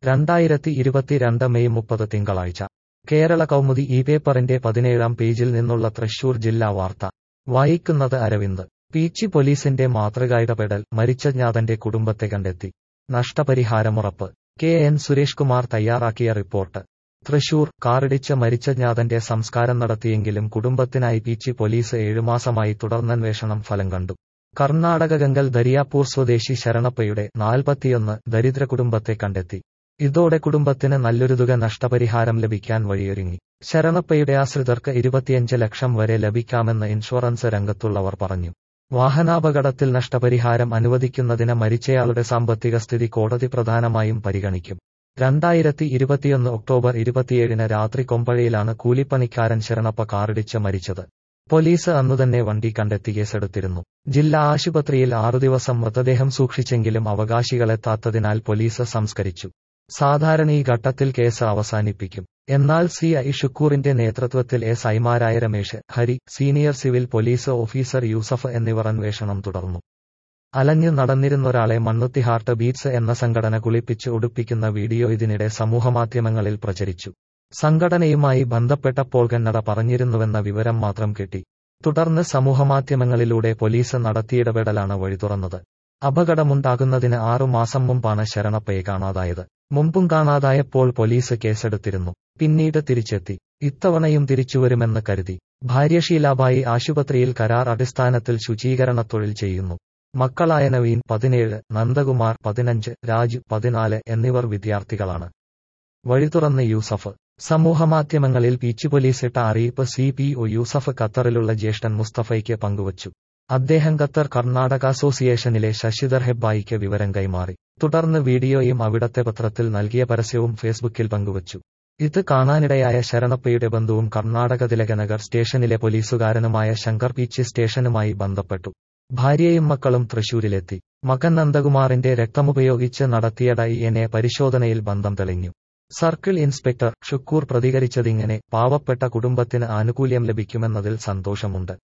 രണ്ടായിരത്തി ഇരുപത്തിരണ്ട് മെയ് മുപ്പത് തിങ്കളാഴ്ച കേരള കൗമുദി ഈ പേപ്പറിന്റെ പതിനേഴാം പേജിൽ നിന്നുള്ള തൃശൂർ ജില്ലാ വാർത്ത വായിക്കുന്നത് അരവിന്ദ് പീച്ചി പോലീസിന്റെ മാതൃകായിടപെടൽ മരിച്ചജ്ഞാതന്റെ കുടുംബത്തെ കണ്ടെത്തി നഷ്ടപരിഹാരമുറപ്പ് കെ എൻ സുരേഷ് കുമാർ തയ്യാറാക്കിയ റിപ്പോർട്ട് തൃശൂർ കാറിടിച്ച് മരിച്ചജ്ഞാതന്റെ സംസ്കാരം നടത്തിയെങ്കിലും കുടുംബത്തിനായി പീച്ചി പോലീസ് ഏഴുമാസമായി തുടർന്നന്വേഷണം ഫലം കണ്ടു കർണാടക ഗംഗൽ ദരിയാപൂർ സ്വദേശി ശരണപ്പയുടെ നാൽപ്പത്തിയൊന്ന് ദരിദ്ര കുടുംബത്തെ കണ്ടെത്തി ഇതോടെ കുടുംബത്തിന് നല്ലൊരു തുക നഷ്ടപരിഹാരം ലഭിക്കാൻ വഴിയൊരുങ്ങി ശരണപ്പയുടെ ആശ്രിതർക്ക് ഇരുപത്തിയഞ്ച് ലക്ഷം വരെ ലഭിക്കാമെന്ന് ഇൻഷുറൻസ് രംഗത്തുള്ളവർ പറഞ്ഞു വാഹനാപകടത്തിൽ നഷ്ടപരിഹാരം അനുവദിക്കുന്നതിന് മരിച്ചയാളുടെ സാമ്പത്തിക സ്ഥിതി കോടതി പ്രധാനമായും പരിഗണിക്കും രണ്ടായിരത്തി ഇരുപത്തിയൊന്ന് ഒക്ടോബർ ഇരുപത്തിയേഴിന് രാത്രി കൊമ്പഴയിലാണ് കൂലിപ്പണിക്കാരൻ ശരണപ്പ കാറിടിച്ച് മരിച്ചത് പോലീസ് അന്നുതന്നെ വണ്ടി കണ്ടെത്തി കേസെടുത്തിരുന്നു ജില്ലാ ആശുപത്രിയിൽ ആറു ദിവസം മൃതദേഹം സൂക്ഷിച്ചെങ്കിലും അവകാശികളെത്താത്തതിനാൽ പോലീസ് സംസ്കരിച്ചു സാധാരണ ഈ ഘട്ടത്തിൽ കേസ് അവസാനിപ്പിക്കും എന്നാൽ സി ഐ ഷുക്കൂറിന്റെ നേതൃത്വത്തിൽ എസ് ഐമാരായ Ramesh Hari senior civil police officer Yusuf എന്നിവർ അന്വേഷണം തുടർന്നു അലഞ്ഞു നടന്നിരുന്നൊരാളെ മണ്ണുത്തി ഹാർട്ട് ബീറ്റ്സ് എന്ന സംഘടന കുളിപ്പിച്ച് ഉടുപ്പിക്കുന്ന വീഡിയോ ഇതിനിടെ സമൂഹമാധ്യമങ്ങളിൽ പ്രചരിച്ചു സംഘടനയുമായി ബന്ധപ്പെട്ടപ്പോൾ കന്നഡ പറഞ്ഞിരുന്നുവെന്ന വിവരം മാത്രം കിട്ടി തുടർന്ന് സമൂഹമാധ്യമങ്ങളിലൂടെ പോലീസ് നടത്തിയിടപെടലാണ് വഴി തുറന്നത് അപകടമുണ്ടാകുന്നതിന് ആറു മാസം മുമ്പാണ് ശരണപ്പയെ കാണാതായത് മുമ്പും കാണാതായപ്പോൾ പോലീസ് കേസെടുത്തിരുന്നു പിന്നീട് തിരിച്ചെത്തി ഇത്തവണയും തിരിച്ചുവരുമെന്ന് കരുതി ഭാര്യ ഷീലാബായി ആശുപത്രിയിൽ കരാർ അടിസ്ഥാനത്തിൽ ശുചീകരണ തൊഴിൽ ചെയ്യുന്നു മക്കളായ നവീൻ പതിനേഴ് നന്ദകുമാർ പതിനഞ്ച് രാജു പതിനാല് എന്നിവർ വിദ്യാർത്ഥികളാണ് വഴി തുറന്ന് യൂസഫ് സമൂഹമാധ്യമങ്ങളിൽ പീച്ചു പോലീസ് ഇട്ട അറിയിപ്പ് സി പി ഒ യൂസഫ് ഖത്തറിലുള്ള ജ്യേഷ്ഠൻ മുസ്തഫയ്ക്ക് പങ്കുവച്ചു അദ്ദേഹം ഖത്തർ കർണാടക അസോസിയേഷനിലെ ശശിധർ ഹെബ്ബായിക്ക് വിവരം കൈമാറി തുടർന്ന് വീഡിയോയും അവിടത്തെ പത്രത്തിൽ നൽകിയ പരസ്യവും ഫേസ്ബുക്കിൽ പങ്കുവച്ചു ഇത് കാണാനിടയായ ശരണപ്പയുടെ ബന്ധുവും കർണാടക തിലകനഗർ സ്റ്റേഷനിലെ പോലീസുകാരനുമായ ശങ്കർ പീച്ചി സ്റ്റേഷനുമായി ബന്ധപ്പെട്ടു ഭാര്യയും മക്കളും തൃശൂരിലെത്തി മകൻ നന്ദകുമാറിന്റെ രക്തമുപയോഗിച്ച് നടത്തിയ ഡി എൻ എ പരിശോധനയിൽ ബന്ധം തെളിഞ്ഞു സർക്കിൾ ഇൻസ്പെക്ടർ ഷുക്കൂർ പ്രതികരിച്ചതിങ്ങനെ പാവപ്പെട്ട കുടുംബത്തിന് ആനുകൂല്യം ലഭിക്കുമെന്നതിൽ സന്തോഷമുണ്ട്